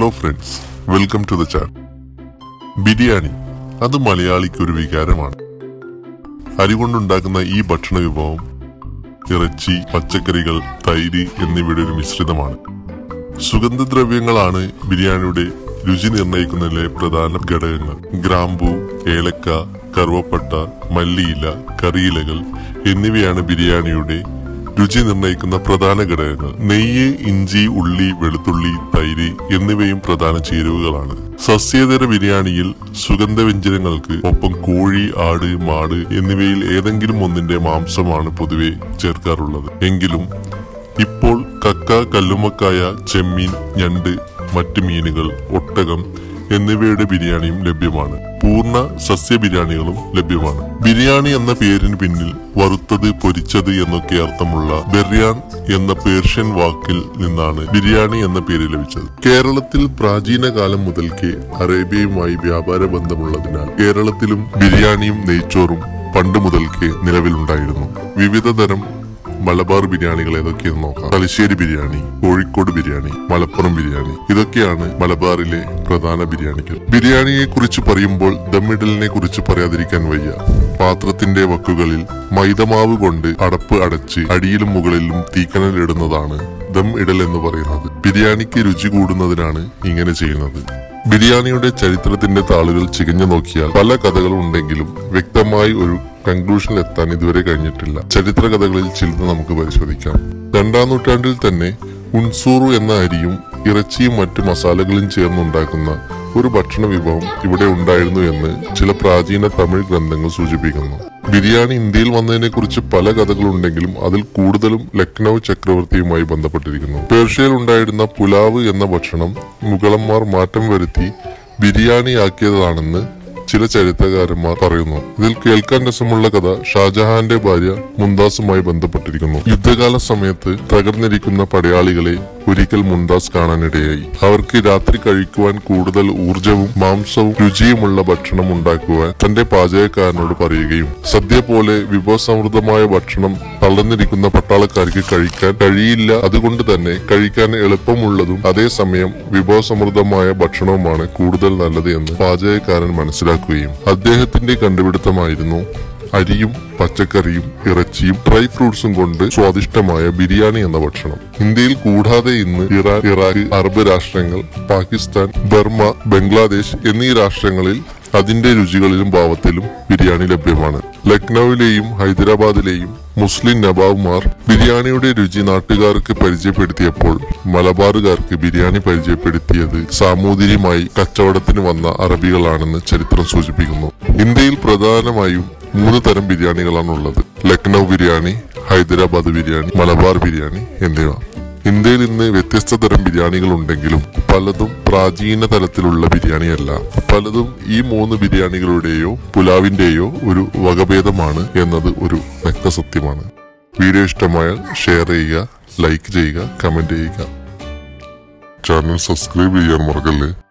hello friends welcome to the channel biryani അത് മലയാളിക്ക് ഒരു വികാരമാണ് അരി കൊണ്ടുണ്ടാക്കുന്ന ഈ ഭക്ഷണ വിഭവം ഇറച്ചി പച്ചക്കറികൾ തൈര് എന്നിവയുടെ ഒരു മിശ്രിതമാണ് സുഗന്ധദ്രവ്യങ്ങളാണ് ബിരിയാണിയുടെ രുചി നിർണ്ണയിക്കുന്നതിലെ പ്രധാന ഘടകങ്ങൾ ഗ്രാമ്പു ഏലക്ക കറുവപ്പട്ട മല്ലിയില കറിയിലകൾ എന്നിവയാണ് ബിരിയാണിയുടെ രുചി നിർണ്ണയിക്കുന്ന പ്രധാന ഘടകങ്ങൾ നെയ്യ് ഇഞ്ചി ഉള്ളി വെളുത്തുള്ളി തൈര് എന്നിവയും പ്രധാന ചേരുവകളാണ് സസ്യേതര ബിരിയാണിയിൽ സുഗന്ധവ്യഞ്ജനങ്ങൾക്ക് ഒപ്പം കോഴി ആട് മാട് എന്നിവയിൽ ഏതെങ്കിലും ഒന്നിന്റെ മാംസമാണ് പൊതുവെ ചേർക്കാറുള്ളത് എങ്കിലും ഇപ്പോൾ കക്ക കല്ലുമക്കായ ചെമ്മീൻ ഞണ്ട് മറ്റ് മീനുകൾ ഒട്ടകം എന്നിവയുടെ ബിരിയാണിയും ലഭ്യമാണ് പൂർണ്ണ സസ്യ ബിരിയാണികളും ലഭ്യമാണ് ബിരിയാണി എന്ന പേരിന് പിന്നിൽ വറുത്തത് പൊരിച്ചത് എന്നൊക്കെ അർത്ഥമുള്ള ബെറിയാൻ എന്ന പേർഷ്യൻ വാക്കിൽ നിന്നാണ് ബിരിയാണി എന്ന പേര് ലഭിച്ചത് കേരളത്തിൽ പ്രാചീന കാലം മുതൽക്കേ അറേബ്യയുമായി വ്യാപാര ബന്ധമുള്ളതിനാൽ കേരളത്തിലും ബിരിയാണിയും നെയ്ച്ചോറും പണ്ട് മുതൽക്കേ നിലവിലുണ്ടായിരുന്നു വിവിധ തരം മലബാർ ബിരിയാണികൾ ഏതൊക്കെയെന്ന് നോക്കാം തലശ്ശേരി ബിരിയാണി കോഴിക്കോട് ബിരിയാണി മലപ്പുറം ബിരിയാണി ഇതൊക്കെയാണ് മലബാറിലെ പ്രധാന ബിരിയാണികൾ ബിരിയാണിയെ കുറിച്ച് പറയുമ്പോൾ ദമ്മിടലിനെ കുറിച്ച് പറയാതിരിക്കാൻ വയ്യ പാത്രത്തിന്റെ വക്കുകളിൽ മൈദമാവ് കൊണ്ട് അടപ്പ് അടച്ച് അടിയിലും മുകളിലും തീക്കനലിടുന്നതാണ് ദം ഇടൽ എന്ന് പറയുന്നത് ബിരിയാണിക്ക് രുചി കൂടുന്നതിനാണ് ഇങ്ങനെ ചെയ്യുന്നത് ബിരിയാണിയുടെ ചരിത്രത്തിന്റെ താളുകൾ ചികഞ്ഞു നോക്കിയാൽ പല കഥകളും ഉണ്ടെങ്കിലും വ്യക്തമായി ഒരു കൺക്ലൂഷനിൽ എത്താൻ ഇതുവരെ കഴിഞ്ഞിട്ടില്ല ചരിത്ര കഥകളിൽ ചിലത് നമുക്ക് പരിശോധിക്കാം രണ്ടാം നൂറ്റാണ്ടിൽ തന്നെ ഉൺസൂറു എന്ന അരിയും ഇറച്ചിയും മറ്റ് മസാലകളും ചേർന്നുണ്ടാക്കുന്ന ഒരു ഭക്ഷണ വിഭവം ഇവിടെ ഉണ്ടായിരുന്നു എന്ന് ചില പ്രാചീന തമിഴ് ഗ്രന്ഥങ്ങൾ സൂചിപ്പിക്കുന്നു ബിരിയാണി ഇന്ത്യയിൽ വന്നതിനെ കുറിച്ച് പല കഥകളുണ്ടെങ്കിലും അതിൽ കൂടുതലും ലക്നൌ ചക്രവർത്തിയുമായി ബന്ധപ്പെട്ടിരിക്കുന്നു പേർഷ്യയിൽ ഉണ്ടായിരുന്ന പുലാവ് എന്ന ഭക്ഷണം മുഗളന്മാർ മാറ്റം വരുത്തി ബിരിയാണിയാക്കിയതാണെന്ന് ചില ചരിത്രകാരന്മാർ പറയുന്നു ഇതിൽ കേൾക്കാൻ രസമുള്ള കഥ ഷാജഹാന്റെ ഭാര്യ മുംതാസുമായി ബന്ധപ്പെട്ടിരിക്കുന്നു യുദ്ധകാല സമയത്ത് തകർന്നിരിക്കുന്ന പടയാളികളെ ഒരിക്കൽ മുംതാസ് കാണാനിടയായി അവർക്ക് രാത്രി കഴിക്കുവാൻ കൂടുതൽ ഊർജവും മാംസവും രുചിയുമുള്ള ഭക്ഷണം ഉണ്ടാക്കുവാൻ തന്റെ പാചകക്കാരനോട് പറയുകയും സദ്യ പോലെ വിഭവസമൃദ്ധമായ ഭക്ഷണം തളർന്നിരിക്കുന്ന പട്ടാളക്കാർക്ക് കഴിക്കാൻ കഴിയില്ല അതുകൊണ്ട് തന്നെ കഴിക്കാൻ എളുപ്പമുള്ളതും അതേസമയം വിഭവസമൃദ്ധമായ ഭക്ഷണവുമാണ് കൂടുതൽ നല്ലത് എന്ന് പാചകക്കാരൻ മനസ്സിലാക്കുകയും അദ്ദേഹത്തിന്റെ കണ്ടുപിടുത്തമായിരുന്നു അരിയും പച്ചക്കറിയും ഇറച്ചിയും ഡ്രൈ ഫ്രൂട്ട്സും കൊണ്ട് സ്വാദിഷ്ടമായ ബിരിയാണി എന്ന ഭക്ഷണം ഇന്ത്യയിൽ കൂടാതെ ഇന്ന് ഇറാൻ ഇറാഖ് അറബ് രാഷ്ട്രങ്ങൾ പാകിസ്ഥാൻ ബർമ ബംഗ്ലാദേശ് എന്നീ രാഷ്ട്രങ്ങളിൽ അതിന്റെ രുചികളിലും ഭാവത്തിലും ബിരിയാണി ലഭ്യമാണ് ലക്നൌവിലെയും ഹൈദരാബാദിലെയും മുസ്ലിം നവാബ്മാർ ബിരിയാണിയുടെ രുചി നാട്ടുകാർക്ക് പരിചയപ്പെടുത്തിയപ്പോൾ മലബാറുകാർക്ക് ബിരിയാണി പരിചയപ്പെടുത്തിയത് സാമൂതിരിയുമായി കച്ചവടത്തിന് വന്ന അറബികളാണെന്ന് ചരിത്രം സൂചിപ്പിക്കുന്നു ഇന്ത്യയിൽ പ്രധാനമായും മൂന്ന് തരം ബിരിയാണികളാണുള്ളത് ലക്നൗ ബിരിയാണി ഹൈദരാബാദ് ബിരിയാണി മലബാർ ബിരിയാണി എന്നിവ ഇന്ത്യയിൽ ഇന്ന് വ്യത്യസ്ത തരം ബിരിയാണികൾ ഉണ്ടെങ്കിലും പലതും പ്രാചീന തലത്തിലുള്ള ബിരിയാണിയല്ല പലതും ഈ മൂന്ന് ബിരിയാണികളുടെയോ പുലാവിന്റെയോ ഒരു വകഭേദമാണ് എന്നത് ഒരു വ്യക്തസത്യമാണ് വീഡിയോ ഇഷ്ടമായാൽ ഷെയർ ചെയ്യുക ലൈക്ക് ചെയ്യുക കമന്റ് ചെയ്യുക ചാനൽ സബ്സ്ക്രൈബ് ചെയ്യാൻ മറക്കല്ലേ